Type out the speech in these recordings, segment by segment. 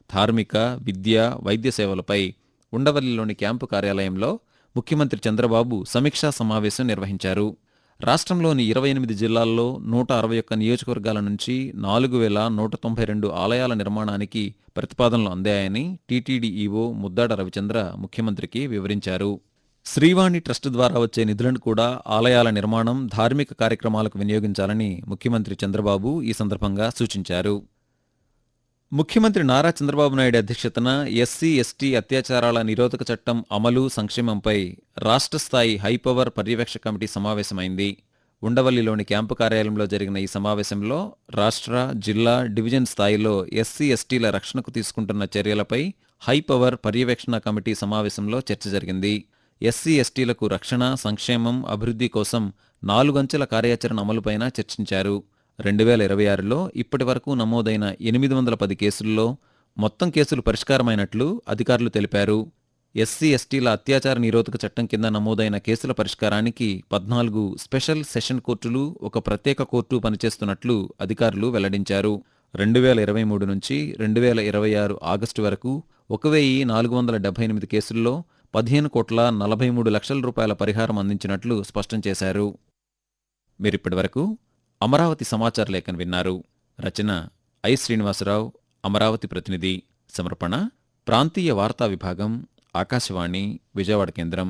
ధార్మిక విద్య వైద్య సేవలపై ఉండవల్లిలోని క్యాంపు కార్యాలయంలో ముఖ్యమంత్రి చంద్రబాబు సమీక్షా సమావేశం నిర్వహించారు రాష్ట్రంలోని ఇరవై ఎనిమిది జిల్లాల్లో నూట అరవై ఒక్క నియోజకవర్గాల నుంచి నాలుగు వేల నూట తొంభై రెండు ఆలయాల నిర్మాణానికి ప్రతిపాదనలు అందాయని టీటీడీ ఈవో ముద్దాడ రవిచంద్ర ముఖ్యమంత్రికి వివరించారు శ్రీవాణి ట్రస్ట్ ద్వారా వచ్చే నిధులను కూడా ఆలయాల నిర్మాణం ధార్మిక కార్యక్రమాలకు వినియోగించాలని ముఖ్యమంత్రి చంద్రబాబు ఈ సందర్భంగా సూచించారు ముఖ్యమంత్రి నారా చంద్రబాబు నాయుడు అధ్యక్షతన ఎస్సీ ఎస్టీ అత్యాచారాల నిరోధక చట్టం అమలు సంక్షేమంపై రాష్ట్ర స్థాయి హైపవర్ పర్యవేక్షక కమిటీ సమావేశమైంది ఉండవల్లిలోని క్యాంపు కార్యాలయంలో జరిగిన ఈ సమావేశంలో రాష్ట్ర జిల్లా డివిజన్ స్థాయిలో ఎస్సీ ఎస్టీల రక్షణకు తీసుకుంటున్న చర్యలపై హైపవర్ పర్యవేక్షణ కమిటీ సమావేశంలో చర్చ జరిగింది ఎస్సీ ఎస్టీలకు రక్షణ సంక్షేమం అభివృద్ధి కోసం నాలుగంచెల కార్యాచరణ అమలుపైన చర్చించారు రెండు వేల ఇరవై ఆరులో ఇప్పటి వరకు నమోదైన ఎనిమిది వందల పది కేసుల్లో మొత్తం కేసులు పరిష్కారమైనట్లు అధికారులు తెలిపారు ఎస్సీ ఎస్టీల అత్యాచార నిరోధక చట్టం కింద నమోదైన కేసుల పరిష్కారానికి పద్నాలుగు స్పెషల్ సెషన్ కోర్టులు ఒక ప్రత్యేక కోర్టు పనిచేస్తున్నట్లు అధికారులు వెల్లడించారు రెండు వేల ఇరవై మూడు నుంచి రెండు వేల ఇరవై ఆరు ఆగస్టు వరకు ఒక వెయ్యి నాలుగు వందల డెబ్బై ఎనిమిది కేసుల్లో పదిహేను కోట్ల నలభై మూడు లక్షల రూపాయల పరిహారం అందించినట్లు స్పష్టం చేశారు మీరిప్పటివరకు అమరావతి సమాచార లేఖను విన్నారు రచన ఐ శ్రీనివాసరావు అమరావతి ప్రతినిధి సమర్పణ ప్రాంతీయ వార్తా విభాగం ఆకాశవాణి విజయవాడ కేంద్రం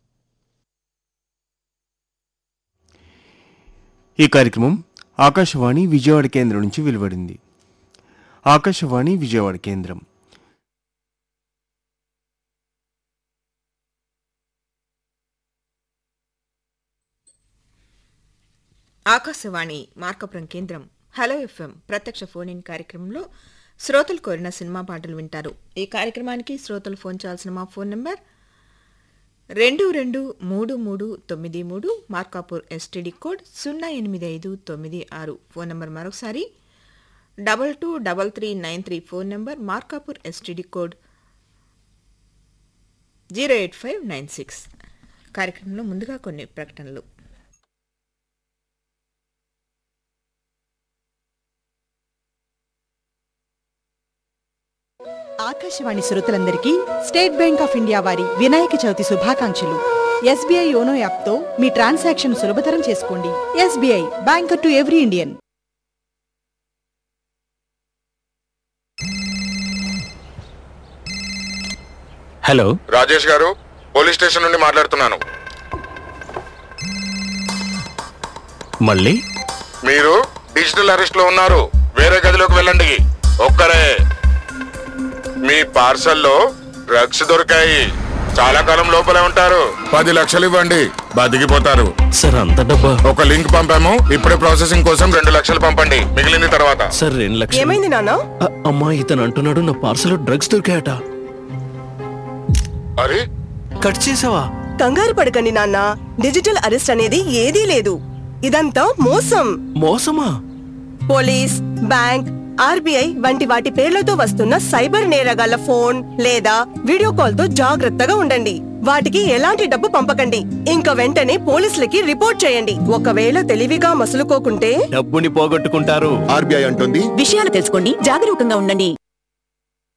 ఈ కార్యక్రమం ఆకాశవాణి విజయవాడ కేంద్రం నుంచి వెలువడింది ఆకాశవాణి విజయవాడ కేంద్రం ఆకాశవాణి మార్కపురం కేంద్రం హలో ఎఫ్ఎం ప్రత్యక్ష ఫోన్ ఇన్ కార్యక్రమంలో శ్రోతలు కోరిన సినిమా పాటలు వింటారు ఈ కార్యక్రమానికి శ్రోతలు ఫోన్ చేయాల్సిన మా ఫోన్ నంబర్ రెండు రెండు మూడు మూడు తొమ్మిది మూడు మార్కాపూర్ ఎస్టీడీ కోడ్ సున్నా ఎనిమిది ఐదు తొమ్మిది ఆరు ఫోన్ నంబర్ మరొకసారి double two double three nine three phone number Markapur STD code zero eight five nine six కార్యక్రమంలో ముందుగా కొన్ని ప్రకటనలు ఆకాశవాణి శ్రోతలందరికీ స్టేట్ బ్యాంక్ ఆఫ్ ఇండియా వారి వినాయక చవితి శుభాకాంక్షలు ఎస్బీఐ యోనో యాప్తో మీ ట్రాన్సాక్షన్ సులభతరం చేసుకోండి SBI banker to every Indian hello Rajesh garu police station నుండి మాట్లాడుతున్నాను మళ్ళీ మీరు డిజిటల్ అరెస్ట్ లో ఉన్నారు వేరే గదిలోకి వెళ్ళండి ఒక్కరే మీ పార్సల్లో డ్రగ్స్ దొరికాయి చాలా కాలం లోపలే ఉంటారు పది లక్షలు ఇవ్వండి బతికిపోతారు సార్ అంత డబ్బా ఒక లింక్ పంపాము ఇప్పుడే ప్రాసెసింగ్ కోసం రెండు లక్షలు పంపండి మిగిలింది తర్వాత సార్ రెండు లక్షలు ఏమైంది నాన్న అ- అమ్మా ఇతను అంటున్నాడు నా పార్సల్ డ్రగ్స్ దొరికాయట అరే కట్ చేసావా కంగారు పడకండి నాన్న డిజిటల్ అరెస్ట్ అనేది ఏదీ లేదు ఇదంతా మోసం మోసమా పోలీస్ బ్యాంక్ ఆర్బీఐ వంటి వాటి పేర్లతో వస్తున్న సైబర్ నేరగాళ్ల ఫోన్ లేదా వీడియో కాల్ తో జాగ్రత్తగా ఉండండి వాటికి ఎలాంటి డబ్బు పంపకండి ఇంకా వెంటనే పోలీసులకి రిపోర్ట్ చేయండి ఒకవేళ తెలివిగా మసులుకోకుంటే డబ్బుని పోగొట్టుకుంటారు ఆర్బీఐ అంటుంది విషయాలు తెలుసుకోండి జాగరూకంగా ఉండండి